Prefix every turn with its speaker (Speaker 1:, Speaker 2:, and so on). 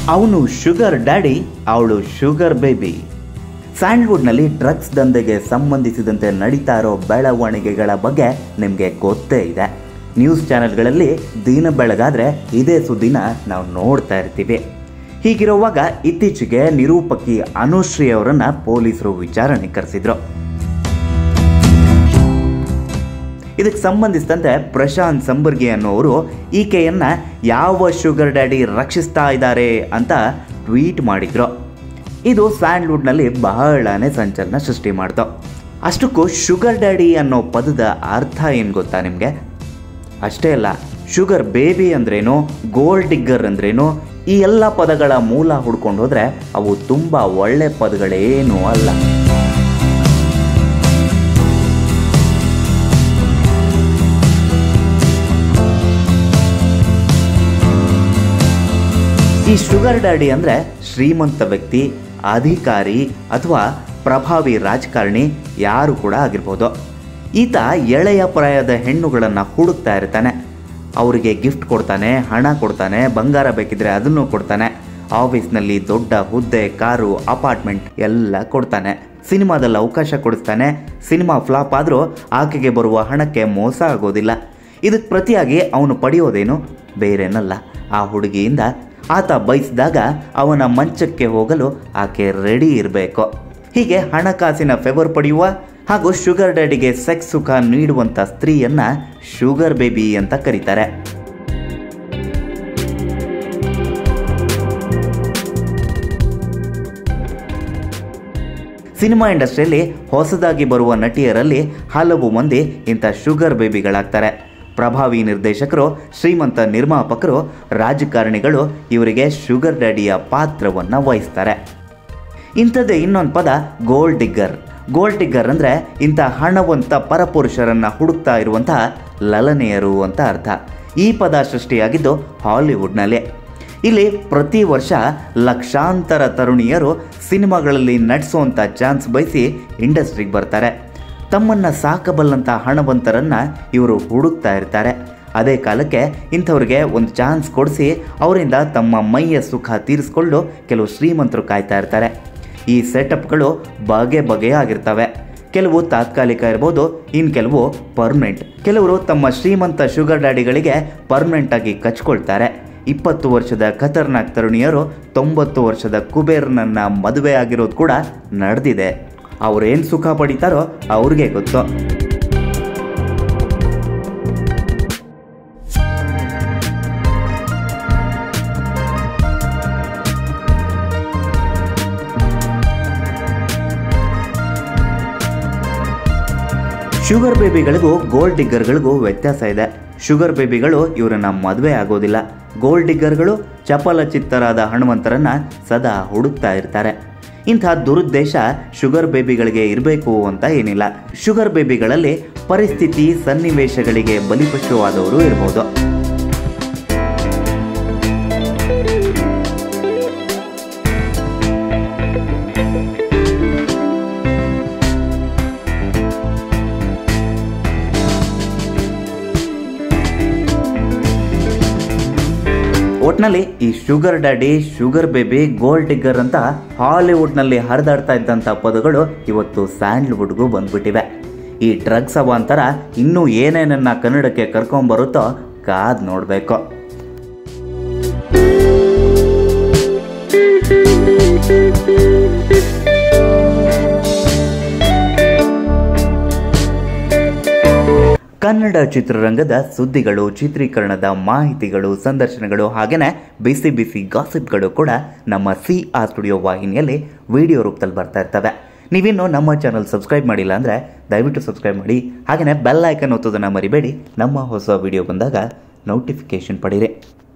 Speaker 1: ಅವನು sugar daddy ಅವಳು sugar baby ಸ್ಯಾಂಡ್ಲ್ವುಡ್ನಲ್ಲಿ ಡ್ರಗ್ಸ್ ದಂಧೆಗೆ ಸಂಬಂಧಿಸಿದಂತೆ ನಡೀತಾ ಇರೋ ಬೆಳವಣಿಗೆಗಳ ಬಗ್ಗೆ ನಿಮಗೆ ಗೊತ್ತೇ ಇದೆ ನ್ಯೂಸ್ ಚಾನೆಲ್ಗಳಲ್ಲಿ ದಿನ ಬೆಳಗಾದ್ರೆ ಇದೇ ಸುದ್ದಿನ ನಾವು ನೋಡ್ತಾ ಇರ್ತೀವಿ ಹೀಗಿರುವಾಗ ಇತ್ತೀಚೆಗೆ ನಿರೂಪಕಿ ಅನುಶ್ರೀ ಅವರನ್ನ ಪೊಲೀಸರು ವಿಚಾರಣೆ ಕರೆಸಿದ್ರು ಇದಕ್ಕೆ ಸಂಬಂಧಿಸಿದಂತೆ ಪ್ರಶಾಂತ್ ಸಂಬರ್ಗಿ ಅನ್ನೋರು ಈಕೆಯನ್ನ ಯಾವ ಶುಗರ್ ಡ್ಯಾಡಿ ರಕ್ಷಿಸ್ತಾ ಇದ್ದಾರೆ ಅಂತ ಟ್ವೀಟ್ ಮಾಡಿದ್ರು ಇದು ಸ್ಯಾಂಡ್ಲ್ವುಡ್ನಲ್ಲಿ ಬಹಳನೇ ಸಂಚಲನ ಸೃಷ್ಟಿ ಮಾಡ್ತು ಅಷ್ಟಕ್ಕೂ ಶುಗರ್ ಡ್ಯಾಡಿ ಅನ್ನೋ ಪದದ ಅರ್ಥ ಏನು ಗೊತ್ತಾ ನಿಮಗೆ ಅಷ್ಟೇ ಅಲ್ಲ ಶುಗರ್ ಬೇಬಿ ಅಂದ್ರೇನು ಗೋಲ್ಡ್ ಡಿಗ್ಗರ್ ಅಂದ್ರೇನು ಈ ಎಲ್ಲ ಪದಗಳ ಮೂಲ ಹುಡ್ಕೊಂಡು ಹೋದ್ರೆ ಅವು ತುಂಬ ಒಳ್ಳೆ ಪದಗಳೇನೂ ಅಲ್ಲ ಈ ಶುಗರ್ ಡ್ಯಾಡಿ ಅಂದರೆ ಶ್ರೀಮಂತ ವ್ಯಕ್ತಿ ಅಧಿಕಾರಿ ಅಥವಾ ಪ್ರಭಾವಿ ರಾಜಕಾರಣಿ ಯಾರು ಕೂಡ ಆಗಿರ್ಬೋದು ಈತ ಎಳೆಯ ಪ್ರಾಯದ ಹೆಣ್ಣುಗಳನ್ನು ಹುಡುಕ್ತಾ ಇರ್ತಾನೆ ಅವರಿಗೆ ಗಿಫ್ಟ್ ಕೊಡ್ತಾನೆ ಹಣ ಕೊಡ್ತಾನೆ ಬಂಗಾರ ಬೇಕಿದ್ರೆ ಅದನ್ನು ಕೊಡ್ತಾನೆ ಆಫೀಸ್ನಲ್ಲಿ ದೊಡ್ಡ ಹುದ್ದೆ ಕಾರು ಅಪಾರ್ಟ್ಮೆಂಟ್ ಎಲ್ಲ ಕೊಡ್ತಾನೆ ಸಿನಿಮಾದಲ್ಲಿ ಅವಕಾಶ ಕೊಡಿಸ್ತಾನೆ ಸಿನಿಮಾ ಫ್ಲಾಪ್ ಆದರೂ ಆಕೆಗೆ ಬರುವ ಹಣಕ್ಕೆ ಮೋಸ ಆಗೋದಿಲ್ಲ ಇದಕ್ಕೆ ಪ್ರತಿಯಾಗಿ ಅವನು ಪಡೆಯೋದೇನು ಬೇರೇನಲ್ಲ ಆ ಹುಡುಗಿಯಿಂದ ಆತ ಬಯಸಿದಾಗ ಅವನ ಮಂಚಕ್ಕೆ ಹೋಗಲು ಆಕೆ ರೆಡಿ ಇರಬೇಕು ಹೀಗೆ ಹಣಕಾಸಿನ ಫೇವರ್ ಪಡೆಯುವ ಹಾಗೂ ಶುಗರ್ ಡ್ಯಾಡಿಗೆ ಸೆಕ್ಸ್ ಸುಖ ನೀಡುವಂಥ ಸ್ತ್ರೀಯನ್ನ ಶುಗರ್ ಬೇಬಿ ಅಂತ ಕರೀತಾರೆ ಸಿನಿಮಾ ಇಂಡಸ್ಟ್ರಿಯಲ್ಲಿ ಹೊಸದಾಗಿ ಬರುವ ನಟಿಯರಲ್ಲಿ ಹಲವು ಮಂದಿ ಇಂಥ ಶುಗರ್ ಬೇಬಿಗಳಾಗ್ತಾರೆ ಪ್ರಭಾವಿ ನಿರ್ದೇಶಕರು ಶ್ರೀಮಂತ ನಿರ್ಮಾಪಕರು ರಾಜಕಾರಣಿಗಳು ಇವರಿಗೆ ಶುಗರ್ ಡ್ಯಾಡಿಯ ಪಾತ್ರವನ್ನು ವಹಿಸ್ತಾರೆ ಇಂಥದ್ದೇ ಇನ್ನೊಂದು ಪದ ಗೋಲ್ಡ್ ಡಿಗ್ಗರ್ ಗೋಲ್ಡ್ ಡಿಗ್ಗರ್ ಅಂದರೆ ಇಂಥ ಹಣವಂತ ಪರಪುರುಷರನ್ನ ಹುಡುಕ್ತಾ ಇರುವಂತಹ ಲಲನೆಯರು ಅಂತ ಅರ್ಥ ಈ ಪದ ಸೃಷ್ಟಿಯಾಗಿದ್ದು ಹಾಲಿವುಡ್ನಲ್ಲಿ ಇಲ್ಲಿ ಪ್ರತಿ ವರ್ಷ ಲಕ್ಷಾಂತರ ತರುಣಿಯರು ಸಿನಿಮಾಗಳಲ್ಲಿ ನಟಿಸುವಂಥ ಚಾನ್ಸ್ ಬಯಸಿ ಇಂಡಸ್ಟ್ರಿಗೆ ಬರ್ತಾರೆ ತಮ್ಮನ್ನು ಸಾಕಬಲ್ಲಂಥ ಹಣವಂತರನ್ನ ಇವರು ಹುಡುಕ್ತಾ ಇರ್ತಾರೆ ಅದೇ ಕಾಲಕ್ಕೆ ಇಂಥವ್ರಿಗೆ ಒಂದು ಚಾನ್ಸ್ ಕೊಡಿಸಿ ಅವರಿಂದ ತಮ್ಮ ಮೈಯ ಸುಖ ತೀರಿಸ್ಕೊಂಡು ಕೆಲವು ಶ್ರೀಮಂತರು ಕಾಯ್ತಾ ಇರ್ತಾರೆ ಈ ಸೆಟಪ್ಗಳು ಬಗೆ ಬಗೆಯಾಗಿರ್ತವೆ ಕೆಲವು ತಾತ್ಕಾಲಿಕ ಇರ್ಬೋದು ಇನ್ನು ಕೆಲವು ಪರ್ಮನೆಂಟ್ ಕೆಲವರು ತಮ್ಮ ಶ್ರೀಮಂತ ಶುಗರ್ ಡ್ಯಾಡಿಗಳಿಗೆ ಪರ್ಮನೆಂಟ್ ಆಗಿ ಕಚ್ಕೊಳ್ತಾರೆ ಇಪ್ಪತ್ತು ವರ್ಷದ ಖತರ್ನಾಕ್ ತರುಣಿಯರು ತೊಂಬತ್ತು ವರ್ಷದ ಕುಬೇರ್ನನ್ನ ಮದುವೆ ಆಗಿರೋದು ಕೂಡ ನಡೆದಿದೆ ಅವ್ರೇನು ಸುಖ ಪಡಿತಾರೋ ಅವ್ರಿಗೆ ಗೊತ್ತು ಶುಗರ್ ಬೇಬಿಗಳಿಗೂ ಗೋಲ್ಡ್ ಡಿಗ್ಗರ್ಗಳಿಗೂ ವ್ಯತ್ಯಾಸ ಇದೆ ಶುಗರ್ ಬೇಬಿಗಳು ಇವರನ್ನ ಮದುವೆ ಆಗೋದಿಲ್ಲ ಗೋಲ್ಡ್ ಡಿಗ್ಗರ್ಗಳು ಚಪಲ ಚಿತ್ತರಾದ ಹಣವಂತರನ್ನ ಸದಾ ಹುಡುಕ್ತಾ ಇರ್ತಾರೆ ಇಂಥ ದುರುದ್ದೇಶ ಶುಗರ್ ಬೇಬಿಗಳಿಗೆ ಇರಬೇಕು ಅಂತ ಏನಿಲ್ಲ ಶುಗರ್ ಬೇಬಿಗಳಲ್ಲಿ ಪರಿಸ್ಥಿತಿ ಸನ್ನಿವೇಶಗಳಿಗೆ ಬಲಿಪಶುವಾದವರು ಇರ್ಬೋದು ಒಟ್ನಲ್ಲಿ ಈ sugar daddy sugar baby gold digger ಅಂತ ಹಾಲಿವುಡ್ನಲ್ಲಿ ಹರಿದಾಡ್ತಾ ಇದ್ದಂಥ ಪದಗಳು ಇವತ್ತು ಸ್ಯಾಂಡ್ಲ್ವುಡ್ಗೂ ಬಂದ್ಬಿಟ್ಟಿವೆ ಈ ಡ್ರಗ್ಸ್ ಅವಾಂತರ ಇನ್ನೂ ಏನೇನನ್ನ ಕನ್ನಡಕ್ಕೆ ಕರ್ಕೊಂಬರುತ್ತೋ ಕಾದ್ ನೋಡಬೇಕು ಕನ್ನಡ ಚಿತ್ರರಂಗದ ಸುದ್ದಿಗಳು ಚಿತ್ರೀಕರಣದ ಮಾಹಿತಿಗಳು ಸಂದರ್ಶನಗಳು ಹಾಗೆಯೇ ಬಿಸಿ ಬಿಸಿ ಗಾಸಿಪ್ಗಳು ಕೂಡ ನಮ್ಮ ಸಿ ಆರ್ ಸ್ಟುಡಿಯೋ ವಾಹಿನಿಯಲ್ಲಿ ವಿಡಿಯೋ ರೂಪದಲ್ಲಿ ಬರ್ತಾ ಇರ್ತವೆ ನೀವಿನ್ನು ನಮ್ಮ ಚಾನಲ್ ಸಬ್ಸ್ಕ್ರೈಬ್ ಮಾಡಿಲ್ಲ ಅಂದರೆ ದಯವಿಟ್ಟು ಸಬ್ಸ್ಕ್ರೈಬ್ ಮಾಡಿ ಹಾಗೆಯೇ ಬೆಲ್ ಐಕನ್ ಒತ್ತೋದನ್ನು ಮರಿಬೇಡಿ ನಮ್ಮ ಹೊಸ ವಿಡಿಯೋ ಬಂದಾಗ ನೋಟಿಫಿಕೇಶನ್ ಪಡೀರಿ